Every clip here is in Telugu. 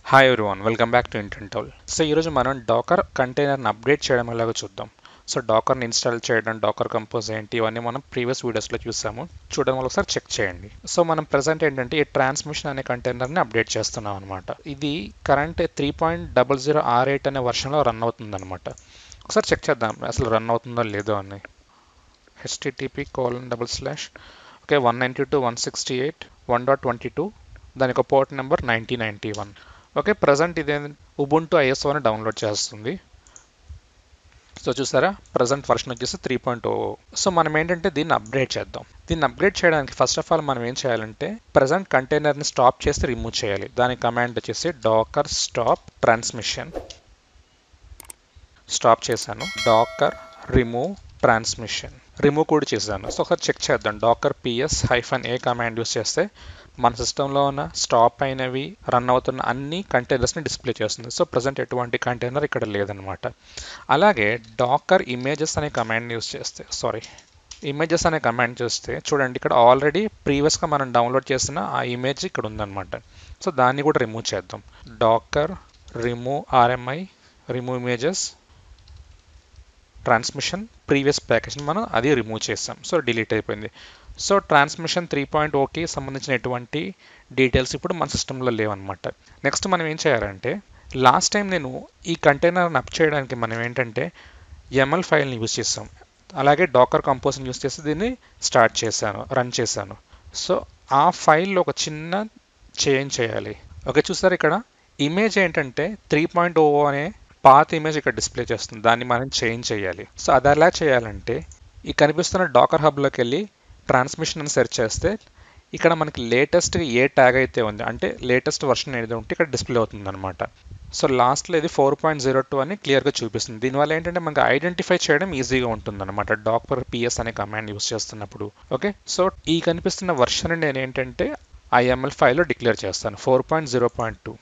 hi everyone welcome back to ఇంటెంటోల్ సో ఈరోజు మనం డాకర్ కంటైనర్ని అప్డేట్ చేయడం ఎలాగో చూద్దాం సో డాకర్ని ఇన్స్టాల్ చేయడం డాకర్ కంపోజ్ ఏంటి ఇవన్నీ మనం ప్రీవియస్ వీడియోస్లో చూసాము చూడడం వల్ల ఒకసారి చెక్ చేయండి సో మనం ప్రజెంట్ ఏంటంటే ఈ ట్రాన్స్మిషన్ అనే కంటైనర్ని అప్డేట్ చేస్తున్నాం అనమాట ఇది current three point double zero R eight అనే వర్షన్లో రన్ అవుతుంది అనమాట ఒకసారి చెక్ చేద్దాం అసలు రన్ అవుతుందో లేదో అని HTTP colon double slash okay one ninety two one sixty eight one dot twenty two దానికి ఒక port number ninety ninety one okay present ఇదే ఉబుంటూ ఐఎస్ఓ అని డౌన్లోడ్ చేస్తుంది సో చూసారా ప్రజెంట్ వర్షన్ వచ్చేసి త్రీ పాయింట్ ఓ సో మనం ఏంటంటే దీన్ని అప్గ్రేడ్ చేద్దాం దీన్ని అప్గ్రేడ్ చేయడానికి ఫస్ట్ ఆఫ్ ఆల్ మనం ఏం చేయాలంటే ప్రజెంట్ కంటైనర్ని స్టాప్ చేసి రిమూవ్ చేయాలి దాని కమాండ్ వచ్చేసి డాకర్ స్టాప్ ట్రాన్స్మిషన్ స్టాప్ చేశాను డాకర్ రిమూవ్ ట్రాన్స్మిషన్ రిమూవ్ కూడా చేశాను సో ఒకసారి చెక్ చేద్దాం docker PS hyphen A command use చేస్తే మన సిస్టంలో ఉన్న స్టాప్ అయినవి రన్ అవుతున్న అన్ని కంటైనర్స్ని డిస్ప్లే చేస్తుంది సో ప్రజెంట్ ఎటువంటి కంటైనర్ ఇక్కడ లేదనమాట అలాగే డాకర్ ఇమేజెస్ అనే కమాండ్ యూస్ చేస్తే సారీ ఇమేజెస్ అనే కమాండ్ చూస్తే చూడండి ఇక్కడ ఆల్రెడీ ప్రీవియస్గా మనం డౌన్లోడ్ చేసిన ఆ ఇమేజ్ ఇక్కడ ఉందన్నమాట సో దాన్ని కూడా రిమూవ్ చేద్దాం docker remove RMI remove images transmission previous ప్యాకేజ్ని మనం అది రిమూవ్ చేసాం సో డిలీట్ అయిపోయింది సో ట్రాన్స్మిషన్ త్రీ పాయింట్ ఓకి సంబంధించిన ఎటువంటి డీటెయిల్స్ ఇప్పుడు మన సిస్టంలో లేవన్నమాట నెక్స్ట్ మనం ఏం చేయాలంటే లాస్ట్ టైం నేను ఈ కంటైనర్ని అప్ చేయడానికి మనం ఏంటంటే ఎంఎల్ ఫైల్ని యూజ్ చేసాం అలాగే డాకర్ కంపోజ్ని యూజ్ చేసి దీన్ని స్టార్ట్ చేశాను రన్ చేశాను సో ఆ ఫైల్లో ఒక చిన్న చేంజ్ చేయాలి ఓకే చూసారు ఇక్కడ ఇమేజ్ ఏంటంటే త్రీ పాయింట్ ఓ అనే పాత ఇమేజ్ ఇక్కడ డిస్ప్లే చేస్తుంది దాన్ని మనం చేంజ్ చేయాలి సో అది ఎలా చేయాలంటే ఈ కనిపిస్తున్న డాకర్ హబ్లోకి వెళ్ళి ట్రాన్స్మిషన్ అని సెర్చ్ చేస్తే ఇక్కడ మనకి లేటెస్ట్ ఏ ట్యాగ్ అయితే ఉంది అంటే లేటెస్ట్ వర్షన్ ఏది ఉంటే ఇక్కడ డిస్ప్లే అవుతుంది అనమాట సో లాస్ట్లో ఇది ఫోర్ పాయింట్ జీరో టూ అని క్లియర్గా చూపిస్తుంది దీనివల్ల ఏంటంటే మనకి ఐడెంటిఫై చేయడం ఈజీగా ఉంటుంది అనమాట డాక్టర్ పిఎస్ అనే కమాండ్ యూస్ చేస్తున్నప్పుడు ఓకే సో ఈ కనిపిస్తున్న వర్షన్ నేను ఏంటంటే ఐఎంఎల్ ఫైల్లో డిక్లేర్ చేస్తాను four point zero point two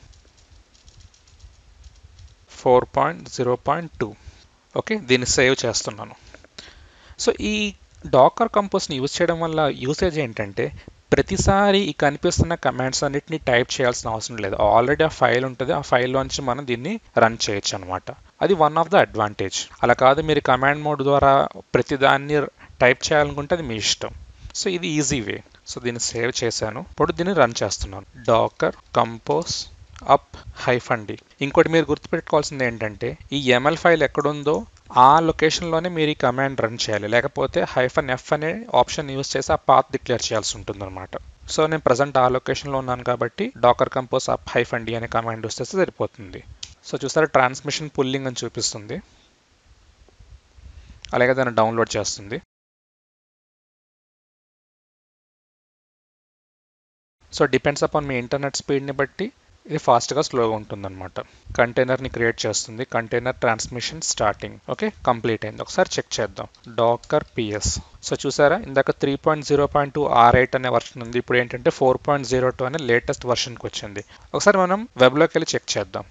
four point zero point two okay దీన్ని సేవ్ చేస్తున్నాను సో ఈ డాకర్ కంపోజ్ని యూజ్ చేయడం వల్ల యూసేజ్ ఏంటంటే ప్రతిసారి ఈ కనిపిస్తున్న కమాండ్స్ అన్నిటిని టైప్ చేయాల్సిన అవసరం లేదు ఆల్రెడీ ఆ ఫైల్ ఉంటుంది ఆ ఫైల్లోంచి మనం దీన్ని రన్ చేయొచ్చు అనమాట అది వన్ ఆఫ్ ద అడ్వాంటేజ్ అలా కాదు మీరు కమాండ్ మోడ్ ద్వారా ప్రతిదాన్ని టైప్ చేయాలనుకుంటే అది మీ ఇష్టం సో ఇది ఈజీ వే సో దీన్ని సేవ్ చేశాను ఇప్పుడు దీన్ని రన్ చేస్తున్నాను docker compose up hyphen D ఇంకోటి మీరు గుర్తుపెట్టుకోవాల్సింది ఏంటంటే ఈ ఎంఎల్ ఫైల్ ఎక్కడుందో ఆ లొకేషన్లోనే మీరు ఈ కమాండ్ రన్ చేయాలి లేకపోతే హైఫన్ ఎఫ్ అనే ఆప్షన్ యూస్ చేసి ఆ పాత్ డిక్లేర్ చేయాల్సి ఉంటుంది అనమాట సో నేను ప్రజెంట్ ఆ లొకేషన్లో ఉన్నాను కాబట్టి docker compose up hyphen D అనే కమాండ్ యూస్ చేస్తే సరిపోతుంది సో చూసారా ట్రాన్స్మిషన్ పుల్లింగ్ అని చూపిస్తుంది అలాగే దాన్ని డౌన్లోడ్ చేస్తుంది సో డిపెండ్స్ అపాన్ మీ ఇంటర్నెట్ స్పీడ్ని బట్టి ఇది ఫాస్ట్గా స్లోగా ఉంటుందన్నమాట కంటైనర్ని క్రియేట్ చేస్తుంది container transmission starting okay complete అయింది ఒకసారి చెక్ చేద్దాం డాకర్ పిఎస్ సో చూసారా ఇందాక three point zero point two R eight అనే వర్షన్ ఉంది ఇప్పుడు ఏంటంటే ఫోర్ పాయింట్ జీరో టూ అనే లేటెస్ట్ వర్షన్కి వచ్చింది ఒకసారి మనం వెబ్లోకి వెళ్ళి చెక్ చేద్దాం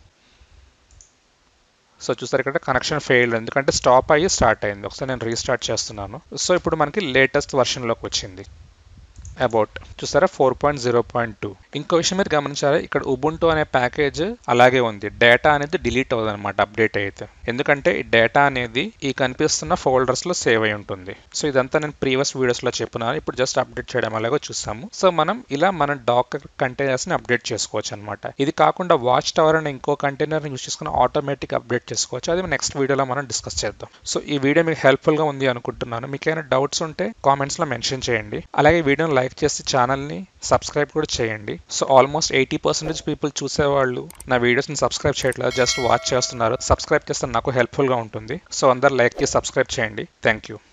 సో చూసారు ఇక్కడ కనెక్షన్ ఫెయిల్డ్ ఎందుకంటే స్టాప్ అయ్యి స్టార్ట్ అయింది ఒకసారి నేను రీస్టార్ట్ చేస్తున్నాను సో ఇప్పుడు మనకి లేటెస్ట్ వర్షన్లోకి వచ్చింది అబౌట్ చూసారా four point zero point two ఇంకో విషయం మీరు గమనించారా ఇక్కడ ఉబుంటూ అనే ప్యాకేజ్ అలాగే ఉంది డేటా అనేది డిలీట్ అవ్వదు అనమాట అప్డేట్ అయితే ఎందుకంటే ఈ డేటా అనేది ఈ కనిపిస్తున్న ఫోల్డర్స్ లో సేవ్ అయి ఉంటుంది సో ఇదంతా నేను ప్రీవియస్ వీడియోస్ లో చెప్పినాను ఇప్పుడు జస్ట్ అప్డేట్ చేయడం అలాగో చూసాము సో మనం ఇలా మన డాకర్ కంటైనర్స్ ని అప్డేట్ చేసుకోవచ్చు అనమాట ఇది కాకుండా వాచ్ టవర్ అనే ఇంకో కంటైనర్ యూస్ చేసుకుని ఆటోమేటిక్ అప్డేట్ చేసుకోవచ్చు అది నెక్స్ట్ వీడియోలో మనం డిస్కస్ చేద్దాం సో ఈ వీడియో మీకు హెల్ప్ఫుల్ గా ఉంది అనుకుంటున్నాను మీకు ఏమైనా డౌట్స్ ఉంటే కామెంట్స్ లో మెన్షన్ చేయండి అలాగే వీడియోని లైక్ చేసి ఛానల్ని సబ్స్క్రైబ్ కూడా చేయండి so almost eighty percentage people చూసేవాళ్ళు నా వీడియోస్ని సబ్స్క్రైబ్ చేయట్లేదు జస్ట్ వాచ్ చేస్తున్నారు సబ్స్క్రైబ్ చేస్తే నాకు హెల్ప్ఫుల్గా ఉంటుంది సో అందరు లైక్ చేసి సబ్స్క్రైబ్ చేయండి థ్యాంక్ యూ